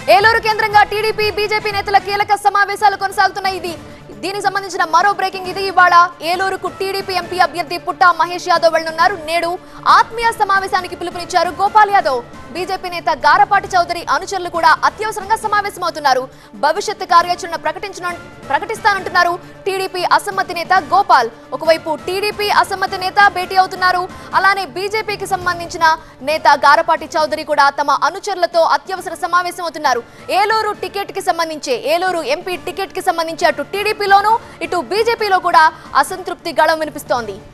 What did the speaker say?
ఏలూరు కేంద్రంగా TDP BJP నేతల కీలక సమావేశాలు కొనసాగుతున్నాయి ఇది దీనికి సంబంధించిన మరో బ్రేకింగ్ ఇది ఇవాళ ఏలూరుకు టీడీపీ ఎంపీ అభ్యర్థి పుట్టా మహేష్ యాదవ్ వెళ్నున్నారు నేడు ఆత్మీయ సమావేశానికి పిలుపునిచ్చారు గోపాల్ యాదవ్ బీజేపీ నేత గారపాటి చౌదరి అనుచరులు కూడా అత్యవసరంగా సమావేశమవుతున్నారు భవిష్యత్ కార్యాచరణ ప్రకటించిన ప్రకటిస్తానంటున్నారు టీడీపీ అసమ్మతి నేత గోపాల్ ఒకవైపు టీడీపీ అసమ్మతి నేత భేటీ అవుతున్నారు అలానే బీజేపీకి సంబంధించిన నేత గారపాటి చౌదరి కూడా తమ అనుచరులతో అత్యవసర సమావేశం అవుతున్నారు ఏలూరు టికెట్ కి సంబంధించి ఏలూరు ఎంపీ టికెట్ కి సంబంధించి అటు టీడీపీలోనూ ఇటు బీజేపీలో కూడా అసంతృప్తి గళం వినిపిస్తోంది